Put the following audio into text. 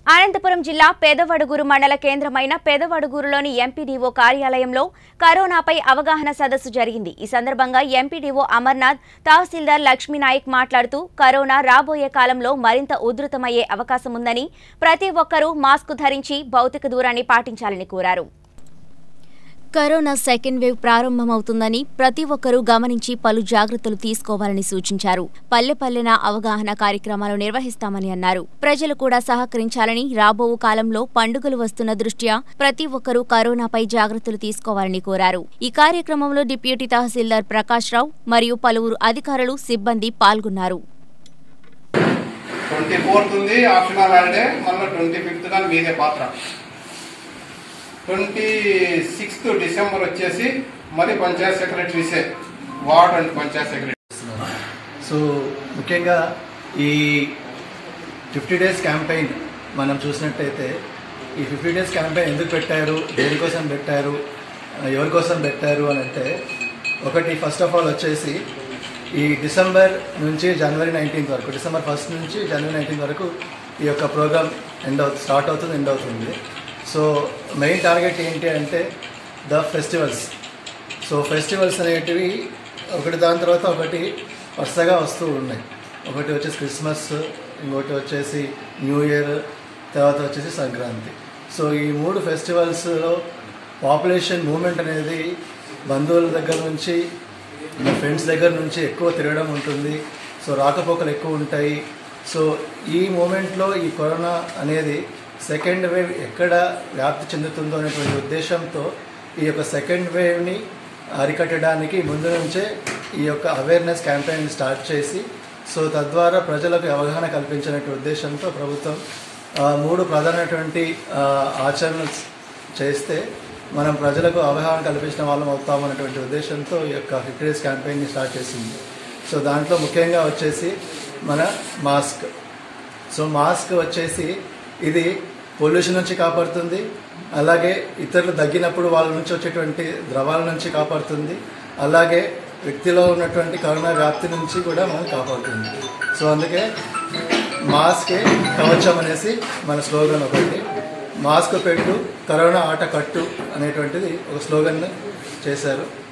అనంతపురం జిల్లా పెదవడుగురు మండల కేంద్రమైన పెదవడుగురులోని ఎంపీడీఓ కార్యాలయంలో కరోనాపై అవగాహన సదస్సు జరిగింది ఈ సందర్భంగా ఎంపీడీఓ అమర్నాథ్ తహసీల్దార్ లక్ష్మీనాయక్ మాట్లాడుతూ కరోనా రాబోయే కాలంలో మరింత ఉధృతమయ్యే అవకాశం ఉందని ప్రతి ఒక్కరూ మాస్క్ ధరించి భౌతిక దూరాన్ని పాటించాలని కోరారు కరోనా సెకండ్ వేవ్ ప్రారంభమవుతుందని ప్రతి ఒక్కరూ గమనించి పలు జాగ్రత్తలు తీసుకోవాలని సూచించారు పల్లె పల్లెన అవగాహన కార్యక్రమాలు నిర్వహిస్తామని అన్నారు ప్రజలు కూడా సహకరించాలని రాబో కాలంలో పండుగలు వస్తున్న దృష్ట్యా ప్రతి ఒక్కరూ కరోనాపై జాగ్రత్తలు తీసుకోవాలని కోరారు ఈ కార్యక్రమంలో డిప్యూటీ తహసీల్దార్ ప్రకాష్ రావు మరియు పలువురు అధికారులు సిబ్బంది పాల్గొన్నారు ట్వంటీ ఫోర్త్ ఉంది ఆప్షనల్ హాలిడే మళ్ళీ ట్వంటీ ఫిఫ్త్ కానీ మీదే పాత్ర ట్వంటీ సిక్స్త్ డిసెంబర్ వచ్చేసి మరి పంచాయత్ సెక్రటరీసే వార్డ్ అండ్ పంచాయత్ సెక్రటరీ చేస్తున్నాం. సో ముఖ్యంగా ఈ ఫిఫ్టీ డేస్ క్యాంపెయిన్ మనం చూసినట్టయితే ఈ ఫిఫ్టీ డేస్ క్యాంపెయిన్ ఎందుకు పెట్టారు దేనికోసం పెట్టారు ఎవరి కోసం పెట్టారు అని అంటే ఒకటి ఫస్ట్ ఆఫ్ ఆల్ వచ్చేసి ఈ డిసెంబర్ నుంచి జనవరి నైన్టీన్త్ వరకు డిసెంబర్ ఫస్ట్ నుంచి జనవరి నైన్టీన్త్ వరకు ఈ యొక్క ప్రోగ్రామ్ ఎండ్ అవుతుంది స్టార్ట్ అవుతుంది ఎండ్ అవుతుంది సో మెయిన్ టార్గెట్ ఏంటి అంటే ద ఫెస్టివల్స్ సో ఫెస్టివల్స్ అనేటివి ఒకటి దాని తర్వాత ఒకటి వరుసగా వస్తూ ఉన్నాయి ఒకటి వచ్చేసి క్రిస్మస్ ఇంకోటి వచ్చేసి న్యూ ఇయర్ తర్వాత వచ్చేసి సంక్రాంతి సో ఈ మూడు ఫెస్టివల్స్లో పాపులేషన్ మూమెంట్ అనేది బంధువుల దగ్గర నుంచి ఫ్రెండ్స్ దగ్గర నుంచి ఎక్కువ తిరగడం ఉంటుంది సో రాకపోకలు ఎక్కువ ఉంటాయి సో ఈ మూమెంట్లో ఈ కరోనా అనేది సెకండ్ వేవ్ ఎక్కడ వ్యాప్తి చెందుతుందో అనేటువంటి ఉద్దేశంతో ఈ యొక్క సెకండ్ వేవ్ని అరికట్టడానికి ముందు నుంచే ఈ యొక్క అవేర్నెస్ క్యాంపెయిన్ స్టార్ట్ చేసి సో తద్వారా ప్రజలకు అవగాహన కల్పించినటువంటి ఉద్దేశంతో ప్రభుత్వం ఆ, మూడు ప్రధానమైనటువంటి ఆ, ఆచరణలు చేస్తే మనం ప్రజలకు అవగాహన కల్పించిన వాళ్ళం అవుతామన్నటువంటి ఉద్దేశంతో ఈ యొక్క ఫిఫ్టీ డేస్ క్యాంపెయిన్ని స్టార్ట్ చేసింది సో దాంట్లో ముఖ్యంగా వచ్చేసి మన మాస్క్ సో మాస్క్ వచ్చేసి ఇది పొల్యూషన్ నుంచి కాపాడుతుంది అలాగే ఇతరులు దగ్గినప్పుడు వాళ్ళ నుంచి వచ్చేటువంటి ద్రవాల నుంచి కాపాడుతుంది అలాగే వ్యక్తిలో ఉన్నటువంటి కరోనా వ్యాప్తి నుంచి కూడా మనం కాపాడుతుంది సో అందుకే మాస్కే కవచం అనేసి మన స్లోగన్ ఒకటి మాస్క్ పెట్టు కరోనా ఆట కట్టు అనేటువంటిది ఒక స్లోగన్ చేశారు